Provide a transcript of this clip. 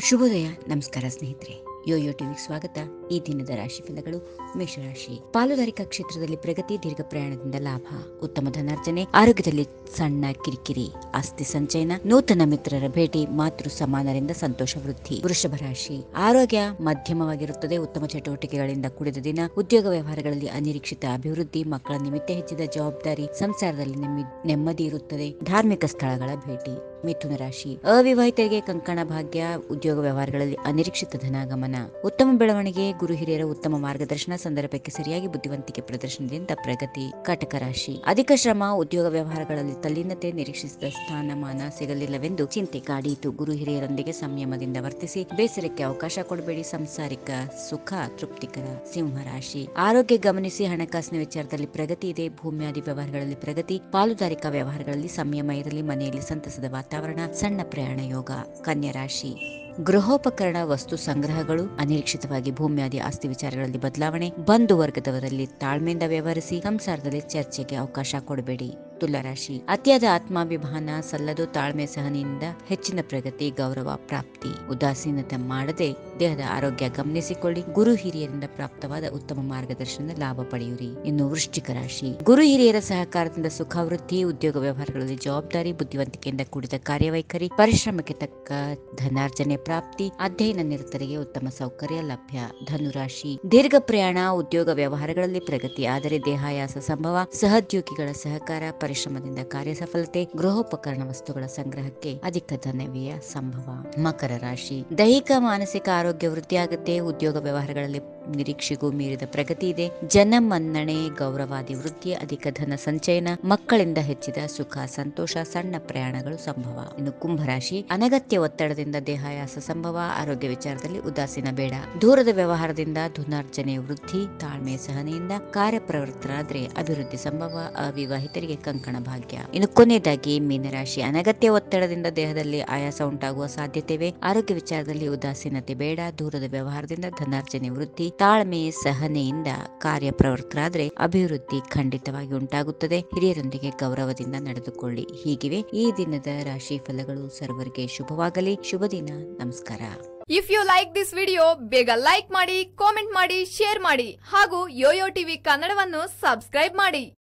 ಶುಭೋದಯ ನಮಸ್ಕಾರ ಸ್ನೇಹಿತರೆ ಯೋಯೋ ಟಿವಿಗೆ ಸ್ವಾಗತ ಈ ದಿನದ ರಾಶಿ ಫಲಗಳು ಮೇಷರಾಶಿ ಪಾಲುದಾರಿಕಾ ಕ್ಷೇತ್ರದಲ್ಲಿ ಪ್ರಗತಿ ದೀರ್ಘ ಪ್ರಯಾಣದಿಂದ ಲಾಭ ಉತ್ತಮ ಧನಾರ್ಜನೆ ಆರೋಗ್ಯದಲ್ಲಿ ಸಣ್ಣ ಕಿರಿಕಿರಿ ಆಸ್ತಿ ಸಂಚಯನ ನೂತನ ಮಿತ್ರರ ಭೇಟಿ ಮಾತೃ ಸಮಾನರಿಂದ ಸಂತೋಷ ವೃದ್ಧಿ ವೃಷಭ ರಾಶಿ ಆರೋಗ್ಯ ಮಧ್ಯಮವಾಗಿರುತ್ತದೆ ಉತ್ತಮ ಚಟುವಟಿಕೆಗಳಿಂದ ಕೂಡಿದ ದಿನ ಉದ್ಯೋಗ ವ್ಯವಹಾರಗಳಲ್ಲಿ ಅನಿರೀಕ್ಷಿತ ಅಭಿವೃದ್ಧಿ ಮಕ್ಕಳ ನಿಮಿತ್ತ ಹೆಚ್ಚಿದ ಜವಾಬ್ದಾರಿ ಸಂಸಾರದಲ್ಲಿ ನೆಮ್ಮಿ- ನೆಮ್ಮದಿ ಇರುತ್ತದೆ ಧಾರ್ಮಿಕ ಸ್ಥಳಗಳ ಭೇಟಿ ಮಿಥುನ ರಾಶಿ ಅವಿವಾಹಿತರಿಗೆ ಕಂಕಣ ಭಾಗ್ಯ ಉದ್ಯೋಗ ವ್ಯವಹಾರಗಳಲ್ಲಿ ಅನಿರೀಕ್ಷಿತ ಧನಾಗಮನ ಉತ್ತಮ ಬೆಳವಣಿಗೆ ಗುರು ಹಿರಿಯರ ಉತ್ತಮ ಮಾರ್ಗದರ್ಶನ ಸಂದರ್ಭಕ್ಕೆ ಸರಿಯಾಗಿ ಬುದ್ಧಿವಂತಿಕೆ ಪ್ರದರ್ಶನದಿಂದ ಪ್ರಗತಿ ಕಟಕ ರಾಶಿ ಅಧಿಕ ಶ್ರಮ ಉದ್ಯೋಗ ವ್ಯವಹಾರಗಳಲ್ಲಿ ತಲ್ಲೀನತೆ ನಿರೀಕ್ಷಿಸಿದ ಸ್ಥಾನಮಾನ ಸಿಗಲಿಲ್ಲವೆಂದು ಚಿಂತೆ ಕಾಡೀತು ಗುರು ಹಿರಿಯರೊಂದಿಗೆ ಸಂಯಮದಿಂದ ವರ್ತಿಸಿ ಬೇಸರಕ್ಕೆ ಅವಕಾಶ ಕೊಡಬೇಡಿ ಸಂಸಾರಿಕ ಸುಖ ತೃಪ್ತಿಕರ ಸಿಂಹ ರಾಶಿ ಆರೋಗ್ಯ ಗಮನಿಸಿ ಹಣಕಾಸಿನ ವಿಚಾರದಲ್ಲಿ ಪ್ರಗತಿ ಇದೆ ಭೂಮ್ಯಾದಿ ವ್ಯವಹಾರಗಳಲ್ಲಿ ಪ್ರಗತಿ ಪಾಲುದಾರಿಕಾ ವ್ಯವಹಾರಗಳಲ್ಲಿ ಸಂಯಮ ಇರಲಿ ಮನೆಯಲ್ಲಿ ಸಂತಸದ ವಾತಾವರಣ ಸಣ್ಣ ಪ್ರಯಾಣ ಯೋಗ ಕನ್ಯಾ ರಾಶಿ ಗೃಹೋಪಕರಣ ವಸ್ತು ಸಂಗ್ರಹಗಳು ಅನಿರೀಕ್ಷಿತವಾಗಿ ಭೂಮ್ಯಾದಿ ಆಸ್ತಿ ವಿಚಾರಗಳಲ್ಲಿ ಬದಲಾವಣೆ ಬಂಧು ವರ್ಗದವರಲ್ಲಿ ತಾಳ್ಮೆಯಿಂದ ವ್ಯವಹರಿಸಿ ಸಂಸಾರದಲ್ಲಿ ಚರ್ಚೆಗೆ ಅವಕಾಶ ಕೊಡಬೇಡಿ ತುಲಾರಾಶಿ ಅತಿಯಾದ ಆತ್ಮಾಭಿಮಾನ ಸಲ್ಲದು ತಾಳ್ಮೆ ಸಹನೆಯಿಂದ ಹೆಚ್ಚಿನ ಪ್ರಗತಿ ಗೌರವ ಪ್ರಾಪ್ತಿ ಉದಾಸೀನತೆ ಮಾಡದೆ ದೇಹದ ಆರೋಗ್ಯ ಗಮನಿಸಿಕೊಳ್ಳಿ ಗುರು ಹಿರಿಯರಿಂದ ಪ್ರಾಪ್ತವಾದ ಉತ್ತಮ ಮಾರ್ಗದರ್ಶನದ ಲಾಭ ಪಡೆಯಿರಿ ಇನ್ನು ವೃಶ್ಚಿಕ ರಾಶಿ ಗುರು ಹಿರಿಯರ ಸಹಕಾರದಿಂದ ಸುಖ ವೃದ್ಧಿ ಉದ್ಯೋಗ ವ್ಯವಹಾರಗಳಲ್ಲಿ ಜವಾಬ್ದಾರಿ ಬುದ್ಧಿವಂತಿಕೆಯಿಂದ ಕೂಡಿದ ಕಾರ್ಯವೈಖರಿ ಪರಿಶ್ರಮಕ್ಕೆ ತಕ್ಕ ಧನಾರ್ಜನೆ ಪ್ರಾಪ್ತಿ ಅಧ್ಯಯನ ನಿರತರಿಗೆ ಉತ್ತಮ ಸೌಕರ್ಯ ಲಭ್ಯ ಧನುರಾಶಿ ದೀರ್ಘ ಪ್ರಯಾಣ ಉದ್ಯೋಗ ವ್ಯವಹಾರಗಳಲ್ಲಿ ಪ್ರಗತಿ ಆದರೆ ದೇಹಾಯಾಸ ಸಂಭವ ಸಹೋದ್ಯೋಗಿಗಳ ಸಹಕಾರ ಪರಿಶ್ರಮದಿಂದ ಕಾರ್ಯ ಸಫಲತೆ ಗೃಹೋಪಕರಣ ವಸ್ತುಗಳ ಸಂಗ್ರಹಕ್ಕೆ ಅಧಿಕ ಧನವ್ಯಯ ಸಂಭವ ಮಕರ ರಾಶಿ ದೈಹಿಕ ಮಾನಸಿಕ ಆರೋಗ್ಯ ವೃದ್ಧಿಯಾಗುತ್ತೆ ಉದ್ಯೋಗ ವ್ಯವಹಾರಗಳಲ್ಲಿ ನಿರೀಕ್ಷೆಗೂ ಮೀರಿದ ಪ್ರಗತಿ ಇದೆ ಜನ ಮನ್ನಣೆ ಗೌರವಾದಿ ವೃದ್ಧಿ ಅಧಿಕ ಧನ ಸಂಚಯನ ಮಕ್ಕಳಿಂದ ಹೆಚ್ಚಿದ ಸುಖ ಸಂತೋಷ ಸಣ್ಣ ಪ್ರಯಾಣಗಳು ಸಂಭವ ಇನ್ನು ಕುಂಭರಾಶಿ ಅನಗತ್ಯ ಒತ್ತಡದಿಂದ ದೇಹಾಯಾಸ ಸಂಭವ ಆರೋಗ್ಯ ವಿಚಾರದಲ್ಲಿ ಉದಾಸೀನ ಬೇಡ ದೂರದ ವ್ಯವಹಾರದಿಂದ ಧುನಾರ್ಜನೆ ವೃದ್ಧಿ ತಾಳ್ಮೆ ಸಹನೆಯಿಂದ ಕಾರ್ಯಪ್ರವೃತ್ತರಾದ್ರೆ ಅಭಿವೃದ್ಧಿ ಸಂಭವ ಅವಿವಾಹಿತರಿಗೆ ಕಂಕಣ ಭಾಗ್ಯ ಇನ್ನು ಕೊನೆಯದಾಗಿ ಮೀನರಾಶಿ ಅನಗತ್ಯ ಒತ್ತಡದಿಂದ ದೇಹದಲ್ಲಿ ಆಯಾಸ ಉಂಟಾಗುವ ಸಾಧ್ಯತೆ ಇವೆ ಆರೋಗ್ಯ ವಿಚಾರದಲ್ಲಿ ಉದಾಸೀನತೆ ಬೇಡ ದೂರದ ವ್ಯವಹಾರದಿಂದ ಧನಾರ್ಜನೆ ವೃದ್ಧಿ ತಾಳ್ಮೆ ಸಹನೆಯಿಂದ ಕಾರ್ಯಪ್ರವೃತ್ತರಾದ್ರೆ ಅಭಿವೃದ್ಧಿ ಖಂಡಿತವಾಗಿ ಉಂಟಾಗುತ್ತದೆ ಹಿರಿಯರೊಂದಿಗೆ ಗೌರವದಿಂದ ನಡೆದುಕೊಳ್ಳಿ ಹೀಗಿವೆ ಈ ದಿನದ ರಾಶಿ ಫಲಗಳು ಸರ್ವರಿಗೆ ಶುಭವಾಗಲಿ ಶುಭ ದಿನ ನಮಸ್ಕಾರ if you like this video ಬೇಗ ಲೈಕ್ ಮಾಡಿ ಕಾಮೆಂಟ್ ಮಾಡಿ ಶೇರ್ ಮಾಡಿ ಹಾಗೂ ಯೋಯೋ ಟಿವಿ ಕನ್ನಡವನ್ನು ಸಬ್ಸ್ಕ್ರೈಬ್ ಮಾಡಿ